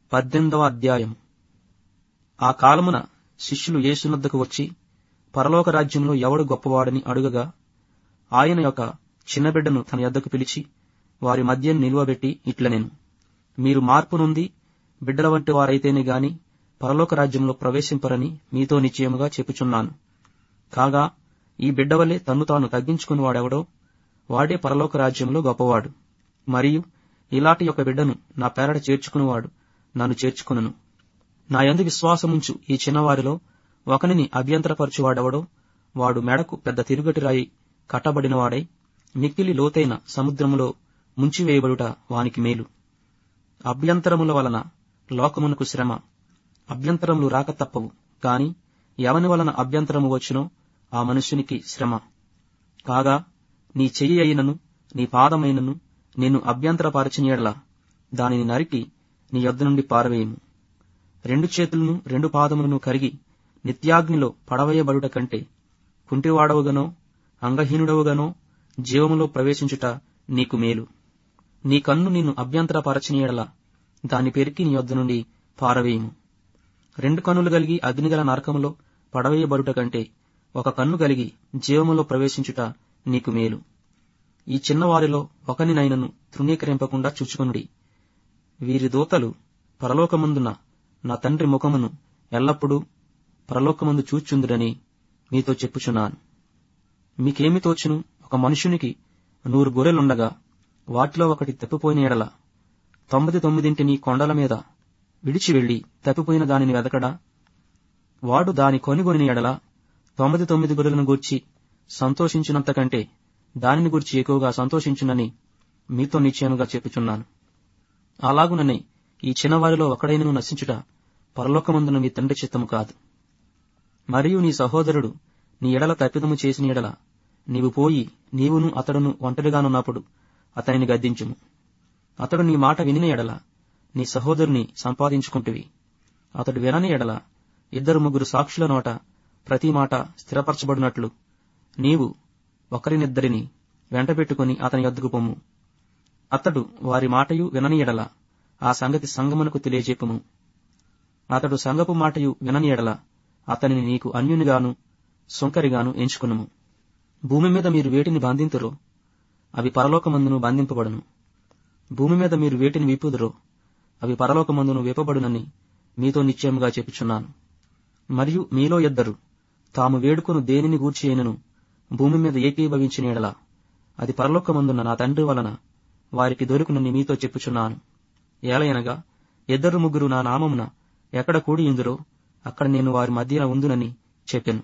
పద్దెనిమిదవ అధ్యాయం ఆ కాలమున శిష్యులు యేసునద్దకు వచ్చి పరలోక రాజ్యంలో ఎవడు గొప్పవాడని అడుగగా ఆయన యొక్క చిన్న బిడ్డను తన యొద్దకు పిలిచి వారి మధ్య నిలువబెట్టి ఇట్లనెను మీరు మార్పు నుండి బిడ్డల వంటి వారైతేనే గాని పరలోక రాజ్యంలో ప్రవేశింపరని మీతో నిశ్చయముగా చెప్పుచున్నాను కాగా ఈ బిడ్డవలే తన్ను తాను తగ్గించుకుని వాడెవడో వాడే పరలోక రాజ్యంలో గొప్పవాడు మరియు ఇలాంటి ఒక బిడ్డను నా పేరట చేర్చుకునివాడు నన్ను చేర్చుకును నా యందు విశ్వాసముంచు ఈ చిన్నవారిలో ఒకనిని అభ్యంతరపరచువాడెవడో వాడు మెడకు పెద్ద తిరుగటి రాయి కట్టబడినవాడై మిక్కిలి లోతైన సముద్రములో ముంచివేయబడుట వానికి మేలు అభ్యంతరముల వలన లోకమునకు శ్రమ అభ్యంతరములు రాక తప్పవు కాని ఎవని వలన అభ్యంతరము వచ్చునో ఆ మనుష్యునికి శ్రమ కాగా నీ చెయ్యి అయినను నీ పాదమైనను నిన్ను అభ్యంతరపరచిన ఎడల దానిని నరికి నీ యొద్ద నుండి పారవేయము రెండు చేతులను రెండు పాదములను కరిగి నిత్యాగ్నిలో పడవేయబడుట కంటే కుంటివాడవుగానో అంగహీనుడవుగానో జీవములో ప్రవేశించుట నీకు మేలు నీ కన్ను నిన్ను అభ్యంతరపరచిన ఎడల దాని పెరికి నీ యొద్ద నుండి పారవేయము రెండు కన్నులు కలిగి అగ్నిగల నరకములో పడవేయబడుట కంటే ఒక కన్ను కలిగి జీవములో ప్రవేశించుట నీకు మేలు ఈ చిన్నవారిలో ఒకనినైనను తృణీకరింపకుండా చూచుకొనుడి వీరి దూతలు పరలోకమందున నా తండ్రి ముఖమును ఎల్లప్పుడూ పరలోకమందు చూచుందురని మీతో చెప్పుచున్నాను మీకేమి తోచును ఒక మనుషునికి నూరు గొర్రెలుండగా వాటిలో ఒకటి తప్పిపోయిన ఎడల తొంభది తొమ్మిదింటిని కొండల మీద విడిచి వెళ్లి తప్పిపోయిన దానిని వెదకడా వాడు దాని కొనిగొనిన ఎడల తొమ్మిది తొమ్మిది గొర్రెలను గూర్చి సంతోషించినంత కంటే దానిని గురించి ఎక్కువగా సంతోషించునని మీతో నిశ్చయముగా చెప్పుచున్నాను అలాగుననే ఈ చిన్నవారిలో ఒకడైనను నశించుట పరలోకమందున మీ తండ్రి చిత్తము కాదు మరియు నీ సహోదరుడు నీ ఎడల తప్పిదము చేసిన ఎడల నీవు పోయి నీవును అతడును ఒంటరిగానున్నప్పుడు అతనిని గద్దించుము అతడు నీ మాట వినిన ఎడల నీ సహోదరుని సంపాదించుకుంటువి అతడు వినని ఎడల ఇద్దరు ముగ్గురు సాక్షుల నోట ప్రతి మాట స్థిరపరచబడినట్లు నీవు ఒకరినిద్దరిని వెంటబెట్టుకుని అతని యొద్దకు పొమ్ము అతడు వారి మాటయు వినని ఎడల ఆ సంగతి సంగమునకు తెలియజెప్పుము అతడు సంగపు మాటయు వినని ఎడల అతనిని నీకు అన్యునిగాను సుంకరిగాను ఎంచుకునుము భూమి మీద మీరు వేటిని బంధింతురో అవి పరలోకమందును బంధింపబడును భూమి మీద మీరు వేటిని విప్పుదురో అవి పరలోకమందును విప్పబడునని మీతో నిశ్చయముగా చెప్పుచున్నాను మరియు మీలో ఇద్దరు తాము వేడుకొను దేనిని గూర్చి అయినను భూమి మీద ఏకీభవించిన ఎడల అది పరలోకమందున్న నా తండ్రి వలన వారికి దొరుకునని మీతో చెప్పుచున్నాను ఏలయనగా ఇద్దరు ముగ్గురు నా నామమున ఎక్కడ కూడి ఉందురో అక్కడ నేను వారి మధ్యన ఉందునని చెప్పెను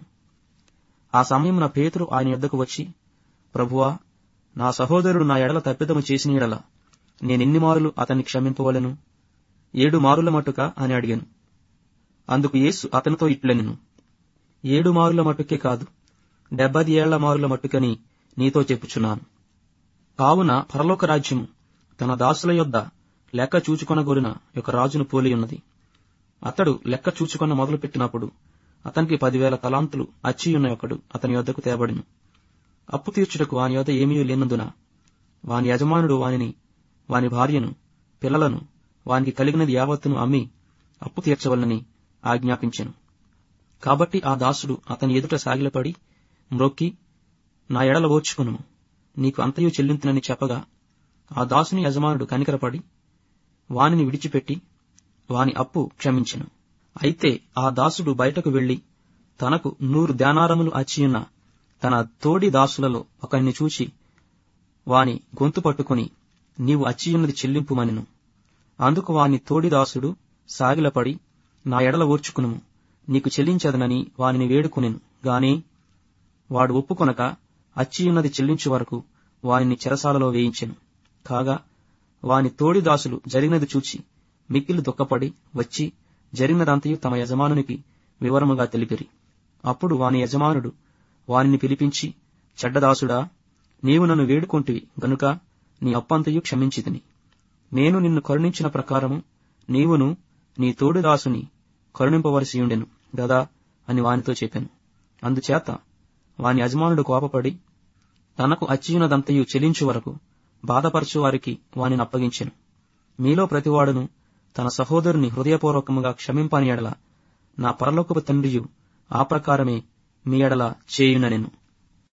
ఆ సమయమున పేతురు ఆయన యొద్దకు వచ్చి ప్రభువా నా సహోదరుడు నా ఎడల తప్పిదము చేసిన ఎడల నేనెన్ని మారులు అతన్ని క్షమింపవలెను ఏడు మారుల మట్టుక అని అడిగాను అందుకు యేసు అతనితో ఇట్లనెను ఏడు మారుల మట్టుకే కాదు డెబ్బది ఏళ్ల మారుల మట్టుకని నీతో చెప్పుచున్నాను కావున పరలోక రాజ్యము తన దాసుల యొద్ద లెక్క చూచుకొనగోరిన ఒక రాజును పోలియున్నది అతడు లెక్క చూచుకొన మొదలుపెట్టినప్పుడు అతనికి పదివేల తలాంతులు అచ్చియున్న ఒకడు అతని యొద్దకు తేబడిను అప్పు తీర్చుటకు వాని యొద్ద ఏమీ లేనందున వాని యజమానుడు వానిని వాని భార్యను పిల్లలను వానికి కలిగినది యావత్తును అమ్మి అప్పు తీర్చవలనని ఆజ్ఞాపించెను కాబట్టి ఆ దాసుడు అతని ఎదుట సాగిలపడి మ్రొక్కి నా ఎడల ఓర్చుకును నీకు అంతయు చెల్లింతునని చెప్పగా ఆ దాసుని యజమానుడు కనికరపడి వానిని విడిచిపెట్టి వాని అప్పు క్షమించెను అయితే ఆ దాసుడు బయటకు వెళ్లి తనకు నూరు ధ్యానారములు అచ్చియున్న తన తోడి దాసులలో ఒకరిని చూచి వాని గొంతు పట్టుకుని నీవు అచ్చియున్నది చెల్లింపుమనెను అందుకు వాని తోడి దాసుడు సాగిలపడి నా ఎడల ఓర్చుకునుము నీకు చెల్లించదనని వానిని వేడుకొనెను గాని వాడు ఒప్పుకొనక అచ్చియున్నది చెల్లించు వరకు వానిని చెరసాలలో వేయించెను కాగా వాని తోడి దాసులు జరిగినది చూచి మిక్కిలి దుఃఖపడి వచ్చి జరిగినదంతయు తమ యజమానునికి వివరముగా తెలిపిరి అప్పుడు వాని యజమానుడు వానిని పిలిపించి చెడ్డదాసుడా నీవు నన్ను వేడుకొంటివి గనుక నీ అప్పంతయు క్షమించితిని నేను నిన్ను కరుణించిన ప్రకారము నీవును నీ తోడు దాసుని కరుణింపవలసియుండెను గదా అని వానితో చెప్పాను అందుచేత వాని యజమానుడు కోపపడి తనకు అచ్చియున్నదంతయు చెలించు వరకు బాధపరచు వారికి వానిని అప్పగించెను మీలో ప్రతివాడును తన సహోదరుని హృదయపూర్వకముగా క్షమింపని ఎడల నా పరలోకపు తండ్రియు ఆ ప్రకారమే మీ ఎడల చేయుననెను